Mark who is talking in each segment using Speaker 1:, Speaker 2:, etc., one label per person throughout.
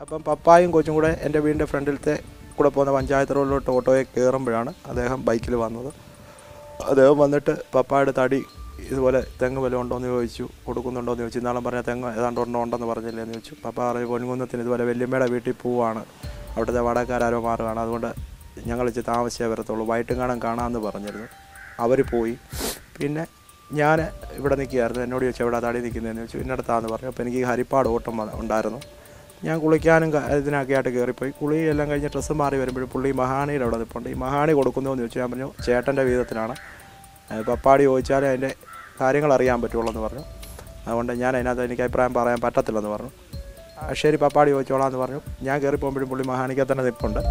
Speaker 1: അപ്പം പപ്പായും കൊച്ചും കൂടെ എൻ്റെ വീടിൻ്റെ ഫ്രണ്ടിലത്തെ കൂടെ പോകുന്ന പഞ്ചായത്ത് റോഡിലോട്ട് ഓട്ടോയെ കയറുമ്പോഴാണ് അദ്ദേഹം ബൈക്കിൽ വന്നത് അദ്ദേഹം വന്നിട്ട് പപ്പായുടെ തടി ഇതുപോലെ തെങ്ങ് വല്ലതും ഉണ്ടോ എന്ന് ചോദിച്ചു കൊടുക്കുന്നുണ്ടോ എന്ന് ചോദിച്ചു ഇന്നാളും പറഞ്ഞ തെങ്ങ് ഏതാണ്ട് ഒരെണ്ണം ഉണ്ടെന്ന് പറഞ്ഞില്ലേ എന്ന് ചോദിച്ചു പപ്പ പറയും പൊൻകുന്നത്തിന് ഇതുപോലെ വല്യമ്മയുടെ വീട്ടിൽ പോവാണ് അവിടുത്തെ വടക്കാരോ മാറുകയാണ് അതുകൊണ്ട് ഞങ്ങൾ ഇച്ചിരി താമസിച്ചേ വരത്തുള്ളൂ വൈകിട്ടും കാണാൻ കാണാമെന്ന് പറഞ്ഞിരുന്നു അവർ പോയി പിന്നെ ഞാൻ ഇവിടെ നിൽക്കുകയായിരുന്നു എന്നോട് ചോദിച്ചു എവിടെ തടി നിൽക്കുന്നതെന്ന് ചോദിച്ചു ഇന്നടത്താന്ന് പറഞ്ഞു അപ്പോൾ എനിക്ക് ഈ ഹരിപ്പാട് ഓട്ടം വന്ന- ഉണ്ടായിരുന്നു ഞാൻ കുളിക്കാനും ക- ഇതിനൊക്കെ ആയിട്ട് കയറിപ്പോയി കുളി എല്ലാം കഴിഞ്ഞ് ഡ്രസ്സ് മാറി വരുമ്പോഴും പുള്ളി മഹാണിയുടെ അവിടെ നിൽപ്പുണ്ട് ഈ മഹാണി കൊടുക്കുന്നതെന്ന് ചോദിച്ചു ഞാൻ പറഞ്ഞു ചേട്ടൻ്റെ വീതത്തിലാണ് ഏഹ് പപ്പാടി ചോദിച്ചാലേ അതിൻ്റെ കാര്യങ്ങൾ അറിയാൻ പറ്റുള്ളൂ എന്ന് പറഞ്ഞു അതുകൊണ്ട് ഞാൻ അതിനകത്ത് എനിക്ക് അഭിപ്രായം പറയാൻ പറ്റത്തില്ലെന്ന് പറഞ്ഞു ആ, ശരി പപ്പാടി ചോദിച്ചോളാം എന്ന് പറഞ്ഞു ഞാൻ കയറി പോകുമ്പോഴും പുള്ളി മഹാണിക്ക് തന്നെ നിൽപ്പുണ്ട്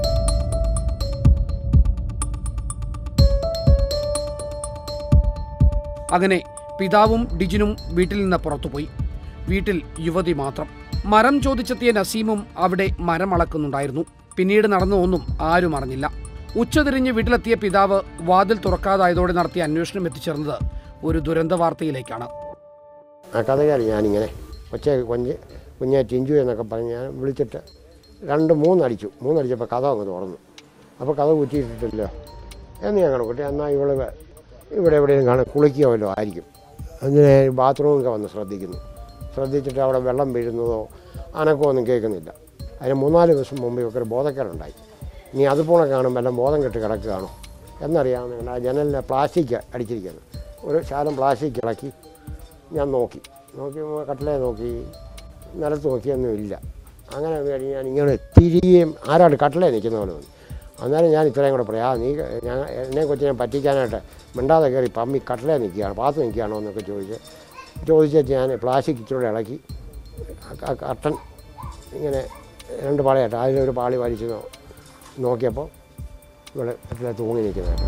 Speaker 2: അങ്ങനെ പിതാവും ഡിജിനും വീട്ടിൽ നിന്ന് പുറത്തുപോയി വീട്ടിൽ യുവതി മാത്രം മരം ചോദിച്ചെത്തിയ നസീമും അവിടെ മരം അളക്കുന്നുണ്ടായിരുന്നു പിന്നീട് നടന്ന ഒന്നും ആരും അറിഞ്ഞില്ല ഉച്ചതിരിഞ്ഞ് വീട്ടിലെത്തിയ പിതാവ് വാതിൽ തുറക്കാതായതോടെ നടത്തിയ അന്വേഷണം എത്തിച്ചേർന്നത് ഒരു ദുരന്ത വാർത്തയിലേക്കാണ്
Speaker 3: ആ കഥകാരി ഞാനിങ്ങനെ ഒച്ച കൊഞ്ച് കുഞ്ഞെ ടിഞ്ചു എന്നൊക്കെ പറഞ്ഞ് ഞാൻ വിളിച്ചിട്ട് രണ്ട് മൂന്നടിച്ചു മൂന്നടിച്ചപ്പോൾ കഥ അങ്ങ് തുറന്നു അപ്പോൾ കഥ കുറ്റിയിട്ടിട്ടില്ല എന്ന് ഞാൻ കണക്കൂട്ടി എന്നാൽ ഇവള് ഇവിടെ എവിടെയും കാണും കുളിക്കുകയോ വല്ലോ ആയിരിക്കും അങ്ങനെ ബാത്റൂമൊക്കെ വന്ന് ശ്രദ്ധിക്കുന്നു ശ്രദ്ധിച്ചിട്ട് അവിടെ വെള്ളം വീഴുന്നതോ അനക്കോ ഒന്നും കേൾക്കുന്നില്ല അതിന് മൂന്നാല് ദിവസം മുമ്പ് ഇവർക്ക് ഒരു ബോധക്കേടുണ്ടായി ഇനി അതുപോലെ കാണും വല്ലതും ബോധം കെട്ട് കിടക്കുകയാണോ എന്നറിയാവുന്ന ആ ജനലിലെ പ്ലാസ്റ്റിക് അടിച്ചിരിക്കുന്നു ഒരു ശാലം പ്ലാസ്റ്റിക് ഇളക്കി ഞാൻ നോക്കി നോക്കി കട്ടിലേ നോക്കി നിലത്ത് നോക്കിയൊന്നും ഇല്ല അങ്ങനെ കഴിഞ്ഞ് ഞാൻ ഇങ്ങനെ തിരികെയും ആരാണ് കട്ടിലേ നിൽക്കുന്ന പോലെ തോന്നി അന്നേരം ഞാൻ ഇത്രയും കൂടെ പറയാം നീ ഞാൻ എന്നെ കൊച്ചിനെ പറ്റിക്കാനായിട്ട് മിണ്ടാതെ കയറി പമ്മി കട്ടിലേ നിൽക്കുകയാണ് പാത്ത് നിൽക്കുകയാണോ എന്നൊക്കെ ചോദിച്ച് ചോദിച്ചിട്ട് ഞാൻ പ്ലാസ്റ്റിക് ഇച്ചിരി ഇളക്കി ആ കട്ടൻ ഇങ്ങനെ രണ്ട് പാളയായിട്ട് അതിലൊരു പാളി വലിച്ച് നോ- നോക്കിയപ്പോൾ ഇവിടെ കട്ടിലെ തൂങ്ങി നിൽക്കുന്നതായിട്ട്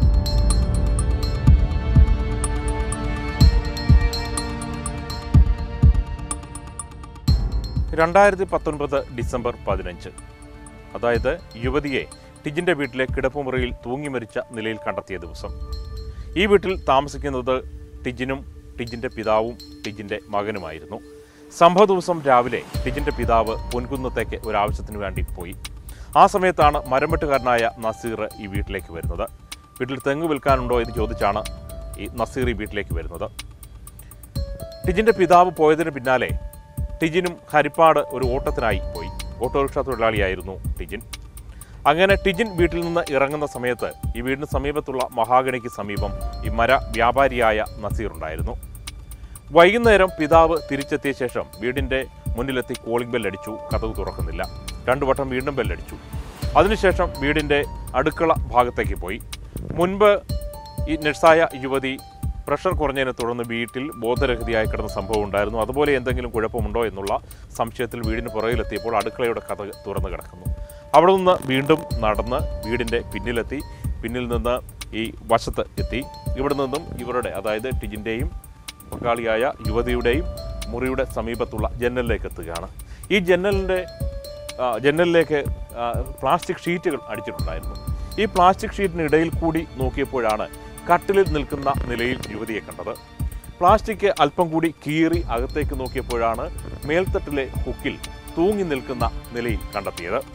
Speaker 4: രണ്ടായിരത്തി പത്തൊൻപത് ഡിസംബർ പതിനഞ്ച് അതായത് യുവതിയെ ടിജിന്റെ വീട്ടിലെ കിടപ്പുമുറിയിൽ തൂങ്ങി മരിച്ച നിലയിൽ കണ്ടെത്തിയ ദിവസം ഈ വീട്ടിൽ താമസിക്കുന്നത് ടിജിനും ടിജിന്റെ പിതാവും ടിജിന്റെ മകനുമായിരുന്നു സംഭവ ദിവസം രാവിലെ ടിജിന്റെ പിതാവ് പൊൻകുന്നത്തേക്ക് ഒരു ആവശ്യത്തിന് വേണ്ടി പോയി ആ സമയത്താണ് മരംവെട്ടുകാരനായ നസീർ ഈ വീട്ടിലേക്ക് വരുന്നത് വീട്ടിൽ തെങ്ങ് വിൽക്കാനുണ്ടോ എന്ന് ചോദിച്ചാണ് ഈ നസീർ ഈ വീട്ടിലേക്ക് വരുന്നത് ടിജിന്റെ പിതാവ് പോയതിന് പിന്നാലെ ടിജിനും ഹരിപ്പാട് ഒരു ഓട്ടത്തിനായി പോയി ഓട്ടോറിക്ഷ തൊഴിലാളിയായിരുന്നു ടിജിൻ അങ്ങനെ ടിജിൻ വീട്ടിൽ നിന്ന് ഇറങ്ങുന്ന സമയത്ത് ഈ വീടിന് സമീപത്തുള്ള മഹാഗണിക്ക് സമീപം ഈ മര വ്യാപാരിയായ നസീർ ഉണ്ടായിരുന്നു വൈകുന്നേരം പിതാവ് തിരിച്ചെത്തിയ ശേഷം വീടിന്റെ മുന്നിലെത്തി കോളിംഗ് ബെല്ലടിച്ചു കഥവ് തുറക്കുന്നില്ല രണ്ടു വട്ടം വീണ്ടും ബെല്ലടിച്ചു അതിനുശേഷം വീടിന്റെ അടുക്കള ഭാഗത്തേക്ക് പോയി മുൻപ് ഈ നഴ്സായ യുവതി പ്രഷർ കുറഞ്ഞതിനെ തുടർന്ന് വീട്ടിൽ ബോധരഹിതയായി കിടന്ന സംഭവം ഉണ്ടായിരുന്നു അതുപോലെ എന്തെങ്കിലും കുഴപ്പമുണ്ടോ എന്നുള്ള സംശയത്തിൽ വീടിന് പുറകിലെത്തിയപ്പോൾ അടുക്കളയുടെ കഥ തുറന്നു കിടക്കുന്നു അവിടെ നിന്ന് വീണ്ടും നടന്ന് വീടിൻ്റെ പിന്നിലെത്തി പിന്നിൽ നിന്ന് ഈ വശത്ത് എത്തി ഇവിടെ നിന്നും ഇവരുടെ അതായത് ടിജിൻ്റെയും പങ്കാളിയായ യുവതിയുടെയും മുറിയുടെ സമീപത്തുള്ള ജനലിലേക്ക് എത്തുകയാണ് ഈ ജനലിൻ്റെ ആ, ജനലിലേക്ക് ആ, പ്ലാസ്റ്റിക് ഷീറ്റുകൾ അടിച്ചിട്ടുണ്ടായിരുന്നു ഈ പ്ലാസ്റ്റിക് ഷീറ്റിന് ഇടയിൽ കൂടി നോക്കിയപ്പോഴാണ് കട്ടിലിൽ നിൽക്കുന്ന നിലയിൽ യുവതിയെ കണ്ടത് പ്ലാസ്റ്റിക് അല്പം കൂടി കീറി അകത്തേക്ക് നോക്കിയപ്പോഴാണ് മേൽത്തട്ടിലെ ഹുക്കിൽ തൂങ്ങി നിൽക്കുന്ന നിലയിൽ കണ്ടെത്തിയത്